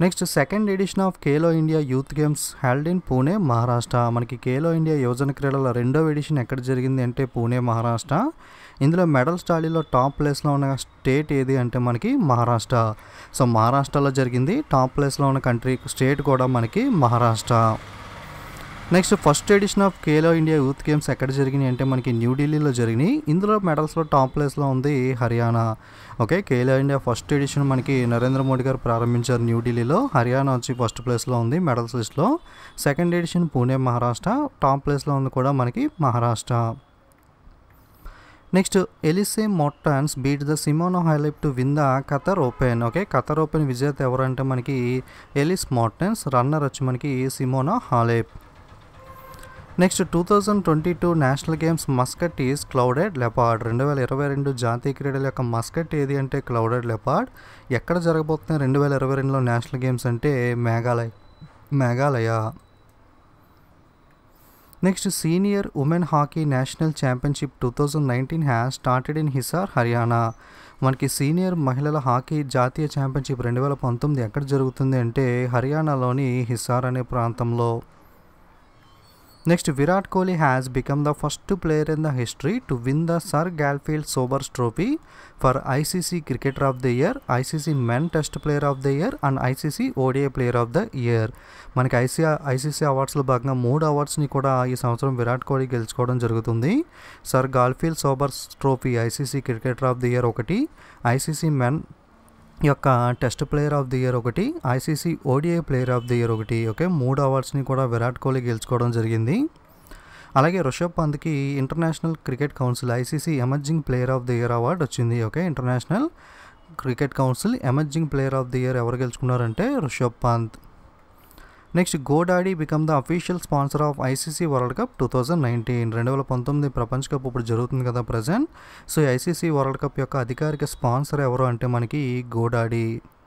next second edition of Khelo India youth games held in Pune Maharashtra మనకి Khelo India యువజన క్రీడల రెండో ఎడిషన్ ఎక్కడ జరిగింది అంటే పూణే మహారాష్ట్ర ఇందులో మెడల్స్ టాలీలో టాప్ ప్లేస్లో ఉన్న స్టేట్ ఏది అంటే మనకి మహారాష్ట్ర సో మహారాష్ట్రలో జరిగింది టాప్ ప్లేస్లో ఉన్న కంట్రీ స్టేట్ కూడా మనకి Maharashtra next first edition of Khelo India youth games ఎక్కడ జరిగినాయి అంటే మనకి న్యూఢిల్లీలో జరిగినాయి ఇందులో మెడల్స్లో టాప్ ప్లేస్లో ఉంది Haryana okay Khelo India first edition మనకి నరేంద్ర మోడీ గారు ప్రారంభించారు న్యూఢిల్లీలో హర్యానా వచ్చి ఫస్ట్ ప్లేస్లో ఉంది మెడల్స్ లిస్ట్లో second edition Pune Maharashtra top ప్లేస్లో ఉంది కూడా మనకి Maharashtra next Elise Mertens beat the Simona Halep to win the Qatar open okay Qatar open విజేత ఎవరంటే మనకి ఎలిస్ మోర్టన్స్ రన్నర్ వచ్చి మనకి Simona Halep next two thousand twenty two national games mascot is clouded leopard రెండు వేల ఇరవై రెండు జాతీయ క్రీడల యొక్క మస్కట్ ఏది అంటే క్లౌడెడ్ లెపార్డ్ ఎక్కడ జరగబోతున్నాయి రెండు వేల ఇరవై రెండులో నేషనల్ గేమ్స్ అంటే Meghalaya Meghalaya next senior women hockey national championship two thousand nineteen has started in Hisar Haryana మనకి సీనియర్ మహిళల హాకీ జాతీయ ఛాంపియన్షిప్ రెండు వేల పంతొమ్మిది ఎక్కడ జరుగుతుంది అంటే హర్యానాలోని హిసార్ అనే ప్రాంతంలో next Virat Kohli has become the first player in the history to win the Sir Garfield Sobers trophy for ICC cricketer of the year ICC men test player of the year and ICC ODI player of the year మనకి IC ICC అవార్డ్స్లో భాగంగా మూడు అవార్డ్స్ని కూడా ఈ సంవత్సరం విరాట్ కోహ్లీ గెలుచుకోవడం జరుగుతుంది Sir Garfield Sobers trophy ICC cricketer of the year ఒకటి ఐసీసీ మెన్ యొక్క test player of the year ఒకటి ICC ODI player of the year ఒకటి ఓకే మూడు అవార్డ్స్ని కూడా విరాట్ కోహ్లీ గెలుచుకోవడం జరిగింది అలాగే రిషబ్ పంత్కి international cricket council ICC emerging player of the year award వచ్చింది okay international cricket council emerging player of the year ఎవరు గెలుచుకున్నారంటే Rishabh Pant next GoDaddy become the official sponsor of ICC world cup two thousand nineteen రెండు వేల పంతొమ్మిది ప్రపంచ cup ఇప్పుడు జరుగుతుంది కదా present so ICC world cup యొక్క అధికారిక స్పాన్సర్ ఎవరు అంటే మనకి GoDaddy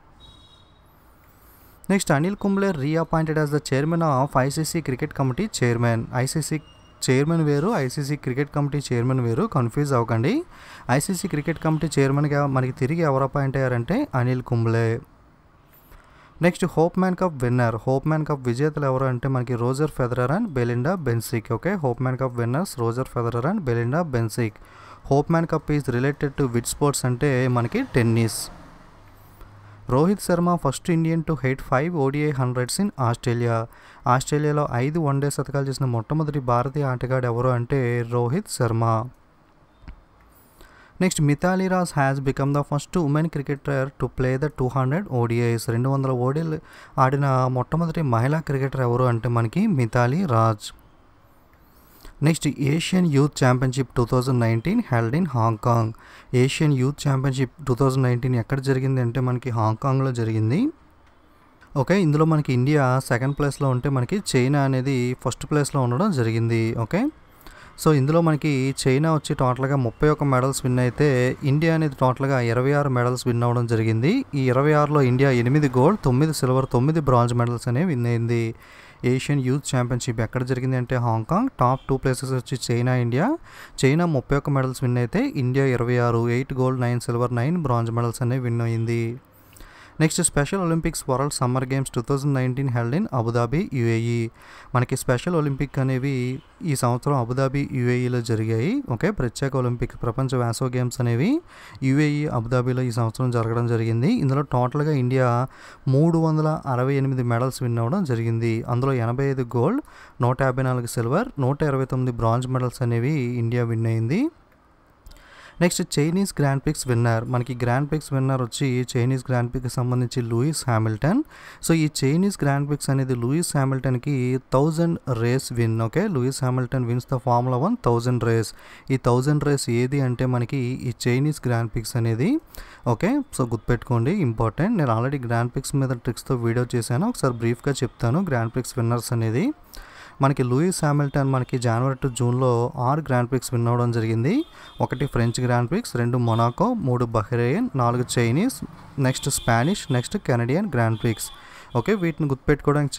next Anil Kumble reappointed as the chairman of ICC cricket committee chairman ICC chairman వేరు ఐసీసీ క్రికెట్ కమిటీ చైర్మన్ వేరు కన్ఫ్యూజ్ అవ్వకండి ఐసీసీ క్రికెట్ కమిటీ చైర్మన్గా మనకి తిరిగి ఎవరు అపాయింట్ అయ్యారంటే Anil Kumble next Hopman cup winner Hopman cup విజేతలు ఎవరు అంటే మనకి Roger Federer and Belinda Bencic okay Hopman cup winners Roger Federer and Belinda Bencic Hopman cup is related to with sports అంటే మనకి tennis Rohit Sharma first Indian to hit five ODI hundreds in Australia ఆస్ట్రేలియాలో ఐదు one day శతకాలు చేసిన మొట్టమొదటి భారతీయ ఆటగాడు ఎవరు అంటే Rohit Sharma next Mithali Raj has become the first women cricketer to play the two hundred ODIs రెండు వందల ఓడిఐలు ఆడిన మొట్టమొదటి మహిళా క్రికెటర్ ఎవరు అంటే మనకి Mithali Raj next Asian youth championship two thousand nineteen held in Hong Kong Asian youth championship two thousand nineteen ఎక్కడ జరిగింది అంటే మనకి హాంకాంగ్లో జరిగింది ఓకే ఇందులో మనకి ఇండియా సెకండ్ ప్లేస్లో ఉంటే మనకి చైనా అనేది ఫస్ట్ ప్లేస్లో ఉండడం జరిగింది ఓకే సో ఇందులో మనకి చైనా వచ్చి టోటల్గా ముప్పై ఒక్క మెడల్స్ విన్ అయితే ఇండియా అనేది టోటల్గా ఇరవై ఆరు మెడల్స్ విన్ అవ్వడం జరిగింది ఈ ఇరవై ఆరులో ఇండియా ఎనిమిది గోల్డ్ తొమ్మిది సిల్వర్ తొమ్మిది బ్రాంజ్ మెడల్స్ అనేవి విన్ అయింది ఏషియన్ యూత్ ఛాంపియన్షిప్ ఎక్కడ జరిగింది అంటే హాంకాంగ్ టాప్ టూ ప్లేసెస్ వచ్చి చైనా ఇండియా చైనా ముప్పై ఒక్క మెడల్స్ విన్ అయితే ఇండియా ఇరవై ఆరు eight gold nine silver nine bronze medals అనేవి విన్ అయింది next special Olympics world summer games two thousand nineteen held in Abu Dhabi UAE మనకి special Olympic అనేవి ఈ సంవత్సరం అబుదాబి యుఏఈలో జరిగాయి ఓకే ప్రత్యేక ఒలింపిక్స్ ప్రపంచ వేసవ గేమ్స్ అనేవి యుఏఈ అబుదాబిలో ఈ సంవత్సరం జరగడం జరిగింది ఇందులో టోటల్గా ఇండియా మూడు వందల అరవై ఎనిమిది మెడల్స్ విన్ అవ్వడం జరిగింది అందులో ఎనభై ఐదు గోల్డ్ నూట యాభై నాలుగు సిల్వర్ నూట ఇరవై తొమ్మిది బ్రాంజ్ మెడల్స్ అనేవి ఇండియా విన్ అయింది next Chinese grand prix winner మనకి గ్రాండ్ పిక్స్ విన్నర్ వచ్చి చైనీస్ గ్రాండ్ పిక్కి సంబంధించి లూయిస్ హ్యామిల్టన్ సో ఈ చైనీస్ గ్రాండ్ పిక్స్ అనేది లూయిస్ హ్యామిల్టన్కి thousand race win okay Lewis Hamilton wins the formula one thousand race ఈ thousand race ఏది అంటే మనకి ఈ చైనీస్ గ్రాండ్ పిక్స్ అనేది ఓకే సో గుర్తుపెట్టుకోండి ఇంపార్టెంట్ నేను ఆల్రెడీ గ్రాండ్ పిక్స్ మీద ట్రిక్స్తో వీడియో చేశాను ఒకసారి బ్రీఫ్గా చెప్తాను గ్రాండ్ పిక్స్ విన్నర్స్ అనేది మనకి లూయిస్ హ్యామిల్టన్ మనకి జనవరి టు జూన్లో ఆరు గ్రాండ్ పిక్స్ విన్ అవ్వడం జరిగింది ఒకటి ఫ్రెంచ్ గ్రాండ్ పిక్స్ రెండు మొనాకో మూడు బహ్రెయిన్ నాలుగు Chinese next Spanish next Canadian grand prix okay వీటిని గుర్తుపెట్టుకోవడానికి చిన్న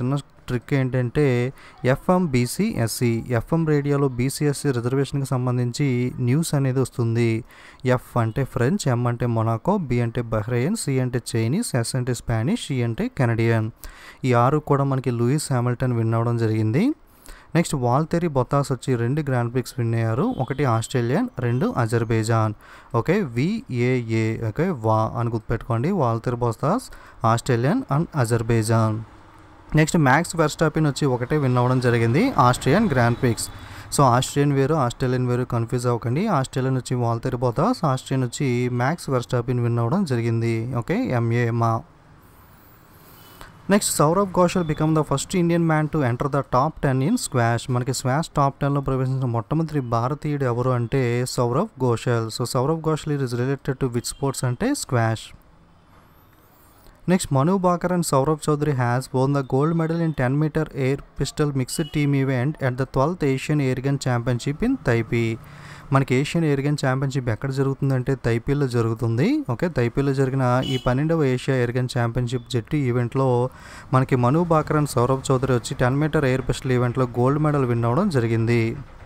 ట్రిక్ ఏంటంటే ఎఫ్ఎం బీసీఎస్సి ఎఫ్ఎం రేడియోలో బీసీఎస్సి రిజర్వేషన్కి సంబంధించి న్యూస్ అనేది వస్తుంది ఎఫ్ అంటే ఫ్రెంచ్ ఎం అంటే మొనాకో బి అంటే బహ్రెయిన్ సి అంటే చైనీస్ ఎస్ అంటే స్పానిష్ సి అంటే కెనడియన్ ఈ ఆరు కూడా మనకి లూయిస్ హ్యామిల్టన్ విన్ అవ్వడం జరిగింది నెక్స్ట్ వాల్తెరీ బొత్తాస్ వచ్చి రెండు గ్రాండ్ ప్రిక్స్ విన్ అయ్యారు ఒకటి ఆస్ట్రేలియన్ రెండు అజర్బైజాన్ ఓకే విఏఏ ఓకే వా అని గుర్తుపెట్టుకోండి Valtteri Bottas Australian and Azerbaijan next Max Verstappen వచ్చి ఒకటే విన్ అవ్వడం జరిగింది Austrian grand prix so Austrian వేరు ఆస్ట్రేలియన్ వేరు కన్ఫ్యూజ్ అవ్వకండి ఆస్ట్రేలియన్ వచ్చి వాల్తెరీ బొత్తాస్ ఆస్ట్రియన్ వచ్చి మ్యాక్స్ వెర్స్టాపిన్ విన్ అవ్వడం జరిగింది ఓకే ఎంఏ మా next Saurav Ghosal become the first Indian man to enter the top ten in squash మనకి స్వాష్ టాప్ టెన్లో ప్రవేశించిన మొట్టమొదటి భారతీయుడు ఎవరు అంటే Saurav Ghosal so Saurav Ghoshal is related to which sports అంటే squash next Manu Bhaker and Saurabh Chaudhary has won the gold medal in ten metre air pistol mixed team event at the twelfth Asian air gun championship in Taipei మనకి Asian air gun championship ఎక్కడ జరుగుతుందంటే తైపీలో జరుగుతుంది okay తైపీలో జరిగిన ఈ పన్నెండవ Asia air gun championship జట్టు ఈవెంట్లో మనకి మను బాకర్ అండ్ సౌరవ్ చౌదరి వచ్చి టెన్ మీటర్ ఎయిర్ పిస్టల్ ఈవెంట్లో గోల్డ్ మెడల్ విన్ అవ్వడం జరిగింది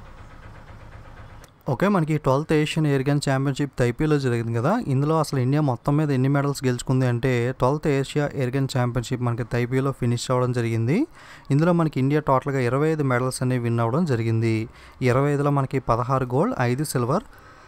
ఓకే మనకి twelfth Asian air gun championship తైపీలో జరిగింది కదా ఇందులో అసలు ఇండియా మొత్తం మీద ఎన్ని మెడల్స్ గెలుచుకుంది అంటే twelfth Asia air gun championship మనకి తైపీలో ఫినిష్ అవ్వడం జరిగింది ఇందులో మనకి ఇండియా టోటల్గా ఇరవై ఐదు మెడల్స్ అనేవి విన్ అవ్వడం జరిగింది ఇరవై ఐదులో మనకి పదహారు గోల్డ్ ఐదు సిల్వర్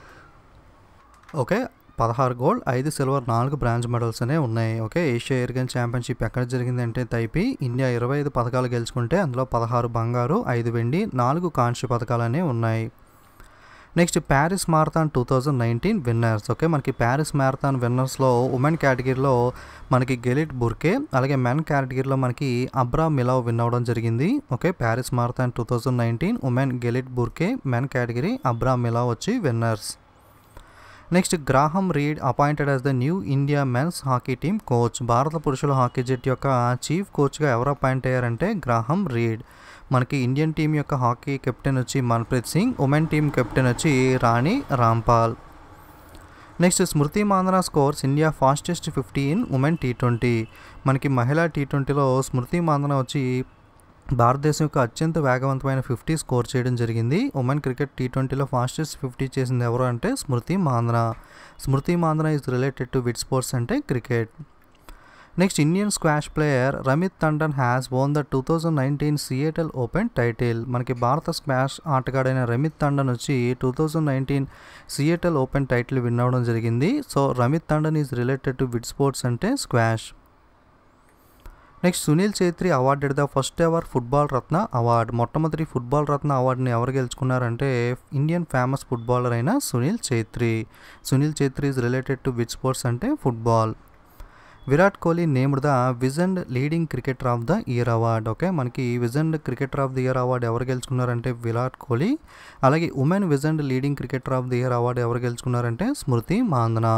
ఓకే పదహారు గోల్డ్ ఐదు సిల్వర్ నాలుగు బ్రాంజ్ మెడల్స్ అనేవి ఉన్నాయి okay Asia air gun championship ఎక్కడ జరిగిందంటే తైపీ ఇండియా ఇరవై ఐదు పథకాలు గెలుచుకుంటే అందులో పదహారు బంగారు ఐదు వెండి నాలుగు కాంస్య పథకాలు అనేవి ఉన్నాయి next Paris marathon two thousand nineteen winners okay మనకి ప్యారిస్ మ్యారథాన్ విన్నర్స్లో ఉమెన్ కేటగిరీలో మనకి గెలిట్ బుర్కే అలాగే మెన్ కేటగిరీలో మనకి అబ్రా మిలావ్ విన్ అవ్వడం జరిగింది okay Paris marathon two thousand nineteen women Gelete Burka men category Abrha Milaw వచ్చి winners next Graham Reid appointed as the new India men's hockey team coach భారత పురుషుల హాకీ జట్టు యొక్క చీఫ్ కోచ్గా ఎవరు అపాయింట్ అయ్యారంటే గ్రాహం రీడ్ మనకి Indian team యొక్క హాకీ కెప్టెన్ వచ్చి Manpreet Singh women team captain వచ్చి Rani Rampal next Smriti Mandhana scores India fastest fifty in women T twenty మనకి మహిళా టీ ట్వంటీలో స్మృతి మాందన వచ్చి భారతదేశం యొక్క అత్యంత వేగవంతమైన ఫిఫ్టీ స్కోర్ చేయడం జరిగింది ఉమెన్ క్రికెట్ టీ ట్వంటీలో ఫాస్టెస్ట్ ఫిఫ్టీ చేసింది ఎవరు అంటే Smriti Mandhana Smriti Mandhana is related to with sports అంటే cricket next Indian squash player Ramit Tandon has won the two thousand nineteen Seattle open title మనకి భారత స్క్వాష్ ఆటగాడైన రమిత్ టండన్ వచ్చి two thousand nineteen Seattle open title win అవ్వడం జరిగింది so Ramit Tandon is related to with sports అంటే squash next Sunil Chhetri awarded the first ever football Ratna award మొట్టమొదటి football Ratna అవార్డుని ఎవరు గెలుచుకున్నారంటే ఇండియన్ ఫేమస్ ఫుట్బాలర్ అయిన Sunil Chhetri Sunil Chhetri is related to which sports అంటే football Virat Kohli named the Wisden leading cricketer of the year award okay మనకి Wisden cricketer of the year award ఎవరు గెలుచుకున్నారంటే విరాట్ కోహ్లీ అలాగే women Wisden leading cricketer of the year award ఎవరు గెలుచుకున్నారంటే Smriti Mandhana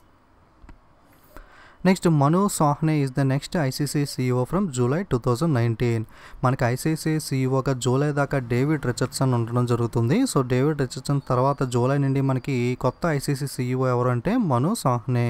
next Manu Sawhney is the next ICC CEO from July two thousand nineteen మనకి ICC సీఈఓగా జూలై దాకా డేవిడ్ రిచర్డ్సన్ ఉండడం జరుగుతుంది సో డేవిడ్ రిచర్డ్సన్ తర్వాత జూలై నుండి మనకి కొత్త ఐసీసీ సీఈఓ ఎవరు అంటే Manu Sawhney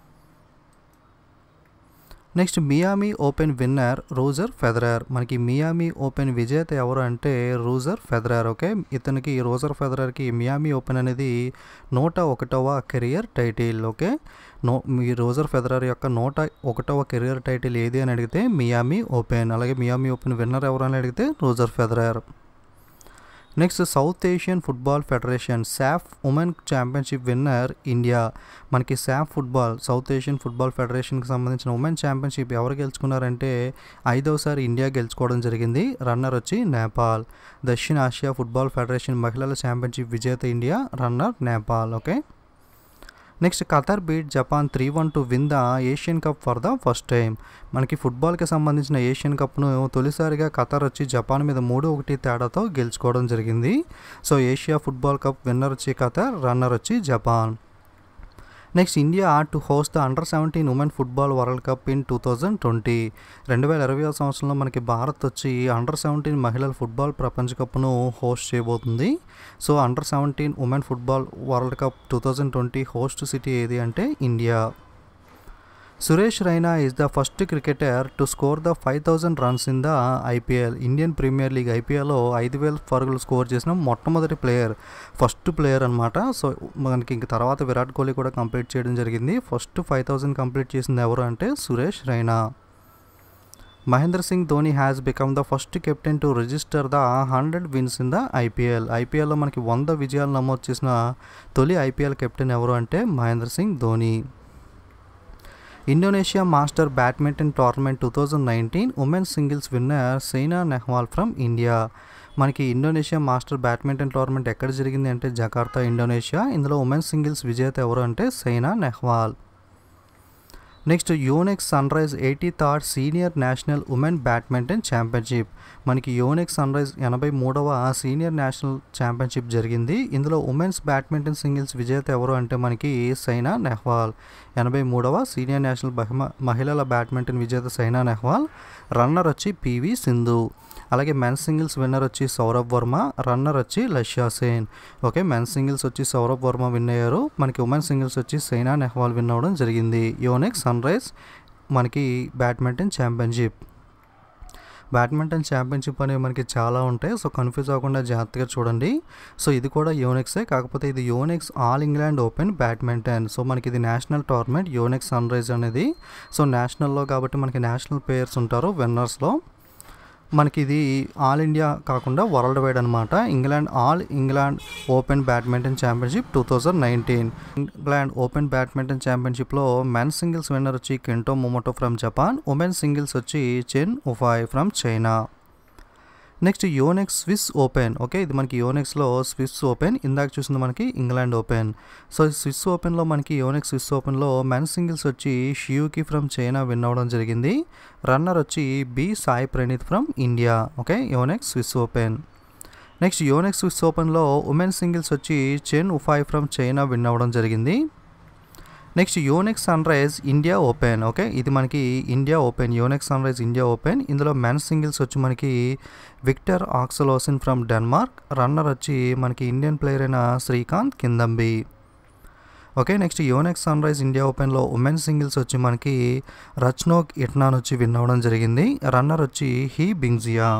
next Miami open winner Roger Federer మనకి మియామి ఓపెన్ విజేత ఎవరు అంటే రూజర్ ఫెదరర్ ఓకే ఇతనికి రోజర్ ఫెదరర్కి మియామి ఓపెన్ అనేది నూట ఒకటవ కెరియర్ టైటిల్ ఓకే నో మీ రోజర్ ఫెదరర్ యొక్క నూట ఒకటవ కెరియర్ టైటిల్ ఏది అని అడిగితే మియామి ఓపెన్ అలాగే మియామి ఓపెన్ విన్నర్ ఎవరు అని అడిగితే Roger Federer next South Asian football federation SAFF women championship winner India మనకి SAFF football South Asian football ఫెడరేషన్కి సంబంధించిన ఉమెన్ ఛాంపియన్షిప్ ఎవరు గెలుచుకున్నారంటే ఐదవసారి ఇండియా గెలుచుకోవడం జరిగింది రన్నర్ వచ్చి నేపాల్ దక్షిణ ఆసియా ఫుట్బాల్ ఫెడరేషన్ మహిళల ఛాంపియన్షిప్ విజేత India runner Nepal okay next Qatar beat Japan three one to win the Asian cup for the first time మనకి ఫుట్బాల్కి సంబంధించిన ఏషియన్ కప్ను తొలిసారిగా ఖతర్ వచ్చి జపాన్ మీద మూడు ఒకటి తేడాతో గెలుచుకోవడం జరిగింది so Asia football cup winner వచ్చి ఖతర్ రన్నర్ వచ్చి Japan next India to host the under seventeen women football world cup in two thousand twenty రెండు వేల ఇరవై సంవత్సరంలో మనకి భారత్ వచ్చి అండర్ సెవెంటీన్ మహిళల ఫుట్బాల్ ప్రపంచ కప్ను హోస్ట్ చేయబోతుంది so under seventeen women football world cup two thousand twenty host city ఏది అంటే India Suresh Raina is the first cricketer to score the five thousand runs in the IPL Indian Premier League ఐపీఎల్లో ఐదు వేల పరుగులు score చేసిన మొట్టమొదటి player first player అనమాట so మనకి ఇంక తర్వాత విరాట్ కోహ్లీ కూడా కంప్లీట్ చేయడం జరిగింది ఫస్ట్ ఫైవ్ థౌజండ్ కంప్లీట్ చేసింది ఎవరు అంటే Suresh Raina Mahendra Singh Dhoni has become the first captain to register the hundred wins in the IPL ఐపీఎల్లో మనకి వంద విజయాలు నమోదు చేసిన తొలి ఐపీఎల్ కెప్టెన్ ఎవరు అంటే Mahendra Singh Dhoni Indonesia master badminton tournament two thousand nineteen women's singles winner Saina Nehwal from India మనకి ఇండోనేషియా మాస్టర్ బ్యాడ్మింటన్ టోర్నమెంట్ ఎక్కడ జరిగింది అంటే జకార్తా ఇండోనేషియా ఇందులో ఉమెన్స్ సింగిల్స్ విజేత ఎవరు అంటే Saina Nehwal next Yonex Sunrise eighty third senior national women badminton championship మనకి Yonex Sunrise ఎనభై మూడవ సీనియర్ నేషనల్ ఛాంపియన్షిప్ జరిగింది ఇందులో ఉమెన్స్ బ్యాడ్మింటన్ సింగిల్స్ విజేత ఎవరు అంటే మనకి సైనా నెహ్వాల్ ఎనభై మూడవ సీనియర్ నేషనల్ మహిళల బ్యాడ్మింటన్ విజేత సైనా నెహ్వాల్ రన్నర్ వచ్చి పివి సింధు అలాగే మెన్స్ సింగిల్స్ విన్నర్ వచ్చి సౌరభ్ వర్మ రన్నర్ వచ్చి Lakshya Sen okay men's singles వచ్చి సౌరభ్ వర్మ విన్ అయ్యారు మనకి ఉమెన్ సింగిల్స్ వచ్చి సైనా నెహ్వాల్ విన్ అవ్వడం జరిగింది యోనెక్స్ సన్ రైజ్ మనకి బ్యాడ్మింటన్ ఛాంపియన్షిప్ బ్యాడ్మింటన్ ఛాంపియన్షిప్ అనేవి మనకి చాలా ఉంటాయి సో కన్ఫ్యూజ్ అవ్వకుండా జాగ్రత్తగా చూడండి సో ఇది కూడా యోనెక్సే కాకపోతే ఇది Yonex all England open badminton so మనకి ఇది national tournament Yonex Sunrise అనేది సో నేషనల్లో కాబట్టి మనకి నేషనల్ ప్లేయర్స్ ఉంటారు విన్నర్స్లో మనకి ఇది ఆల్ ఇండియా కాకుండా వరల్డ్ వైడ్ అనమాట England all England open badminton championship two thousand nineteen England open badminton ఛాంపియన్షిప్లో మెన్ సింగిల్స్ విన్నర్ వచ్చి Kento Momota from Japan women singles వచ్చి Chen Yufei from China next Yonex Swiss open okay ఇది మనకి యోనెక్స్లో Swiss open ఇందాక చూసింది మనకి England open so Swiss ఓపెన్లో మనకి యోనెక్స్ స్విస్ ఓపెన్లో మెన్ సింగిల్స్ వచ్చి షియూకి ఫ్రమ్ చైనా విన్ అవ్వడం జరిగింది రన్నర్ వచ్చి B Sai Praneeth from India okay Yonex Swiss open next Yonex Swiss ఓపెన్లో ఉమెన్ సింగిల్స్ వచ్చి Chen Yufei from China win అవ్వడం జరిగింది next Yonex Sunrise India open okay ఇది మనకి India open Yonex Sunrise India open ఇందులో men's singles వచ్చి మనకి Viktor Axelsen from Denmark runner వచ్చి మనకి ఇండియన్ ప్లేయర్ అయిన Srikanth Kidambi okay next Yonex Sunrise India ఓపెన్లో ఉమెన్ సింగిల్స్ వచ్చి మనకి రచ్నోక్ ఇట్నాన్ వచ్చి విన్ అవ్వడం జరిగింది రన్నర్ వచ్చి హీ బింగ్జియా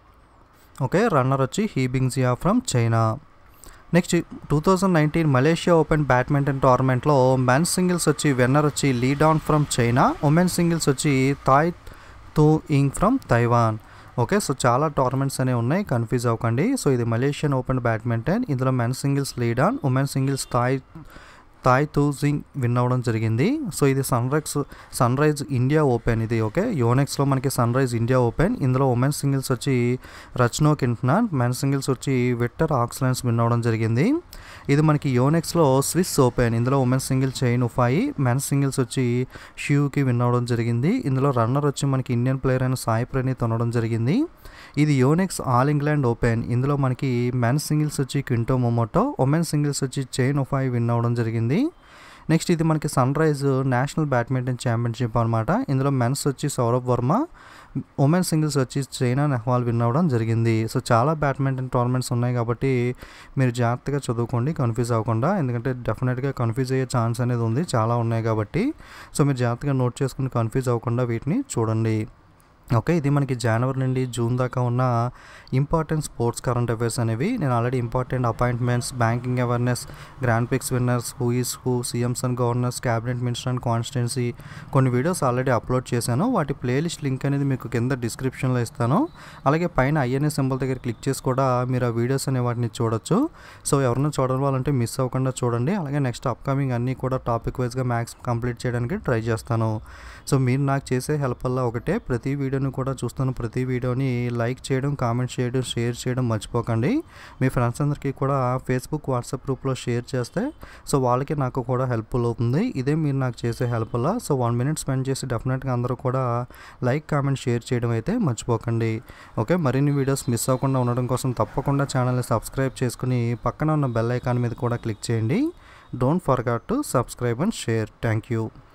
ఓకే రన్నర్ వచ్చి He Bingjiao from China next two thousand nineteen Malaysia open badminton టోర్నమెంట్లో మెన్స్ సింగిల్స్ వచ్చి విన్నర్ వచ్చి Lin Dan from China women singles వచ్చి Tai Tzu Ying from Taiwan okay so చాలా tournaments అనేవి ఉన్నాయి confuse అవ్వకండి so ఇది మలేషియన్ ఓపెన్ బ్యాడ్మింటన్ ఇందులో men singles Lin Dan women singles Tai Tai Tzu Ying win అవ్వడం జరిగింది సో ఇది Sunrise Sunrise India open ఇది ఓకే యోనెక్స్లో మనకి సన్ రైజ్ ఇండియా ఓపెన్ ఇందులో ఉమెన్ సింగిల్స్ వచ్చి రచ్నో కింట్నాన్ మెన్ సింగిల్స్ వచ్చి విక్టర్ ఆక్స్లెన్స్ విన్ అవ్వడం జరిగింది ఇది మనకి యోనెక్స్లో స్విస్ ఓపెన్ ఇందులో women single Chen Yufei men singles వచ్చి షియూకి విన్ అవ్వడం జరిగింది ఇందులో రన్నర్ వచ్చి మనకి ఇండియన్ ప్లేయర్ అయిన సాయి ప్రణీత్ ఉండడం జరిగింది ఇది యోనెక్స్ ఆల్ ఇంగ్లాండ్ ఓపెన్ ఇందులో మనకి మెన్ సింగిల్స్ వచ్చి Kento Momota women singles Chen చైన్ ఉఫాయి విన్ అవ్వడం జరిగింది నెక్స్ట్ ఇది మనకి Sunrise national badminton championship అనమాట ఇందులో మెన్స్ వచ్చి సౌరభ్ వర్మ ఉమెన్ సింగిల్స్ వచ్చి చైనా నెహ్వాల్ విన్ అవ్వడం జరిగింది సో చాలా బ్యాడ్మింటన్ టోర్నమెంట్స్ ఉన్నాయి కాబట్టి మీరు జాగ్రత్తగా చదువుకోండి కన్ఫ్యూజ్ అవ్వకుండా ఎందుకంటే డెఫినెట్గా కన్ఫ్యూజ్ అయ్యే ఛాన్స్ అనేది ఉంది చాలా ఉన్నాయి కాబట్టి సో మీరు జాగ్రత్తగా నోట్ చేసుకుని కన్ఫ్యూజ్ అవ్వకుండా వీటిని చూడండి ఓకే ఇది మనకి జనవరి నుండి జూన్ దాకా ఉన్న ఇంపార్టెంట్ స్పోర్ట్స్ కరెంట్ అఫైర్స్ అనేవి నేను already important appointments banking awareness grand prix winners who is who CMs and governors cabinet minister and constituency కొన్ని వీడియోస్ ఆల్రెడీ అప్లోడ్ చేశాను వాటి ప్లేలిస్ట్ లింక్ అనేది మీకు కింద డిస్క్రిప్షన్లో ఇస్తాను అలాగే పైన ఐఎన్ఎస్ సింబల్ దగ్గర క్లిక్ చేసి కూడా మీరు ఆ వీడియోస్ అనే వాటిని చూడొచ్చు సో ఎవరైనా చూడడం వాళ్ళంటే మిస్ అవ్వకుండా చూడండి అలాగే నెక్స్ట్ అప్కమింగ్ అన్నీ కూడా టాపిక్ వైజ్గా మ్యాథ్స్ కంప్లీట్ చేయడానికి ట్రై చేస్తాను సో మీరు నాకు చేసే హెల్ప్ వల్ల ఒకటే ప్రతి వీడియోని కూడా చూస్తున్న ప్రతి వీడియోని లైక్ చేయడం కామెంట్ చేయడం షేర్ చేయడం మర్చిపోకండి మీ ఫ్రెండ్స్ అందరికీ కూడా ఫేస్బుక్ వాట్సాప్ గ్రూప్లో షేర్ చేస్తే సో వాళ్ళకి నాకు కూడా హెల్ప్ఫుల్ అవుతుంది ఇదే మీరు నాకు చేసే హెల్ప్ వల్ల సో వన్ మినిట్ స్పెండ్ చేసి డెఫినెట్గా అందరూ కూడా లైక్ కామెంట్ షేర్ చేయడం అయితే మర్చిపోకండి ఓకే మరిన్ని వీడియోస్ మిస్ అవ్వకుండా ఉండడం కోసం తప్పకుండా ఛానల్ని సబ్స్క్రైబ్ చేసుకుని పక్కన ఉన్న బెల్ ఐకాన్ మీద కూడా క్లిక్ చేయండి don't forgot to subscribe and share thank you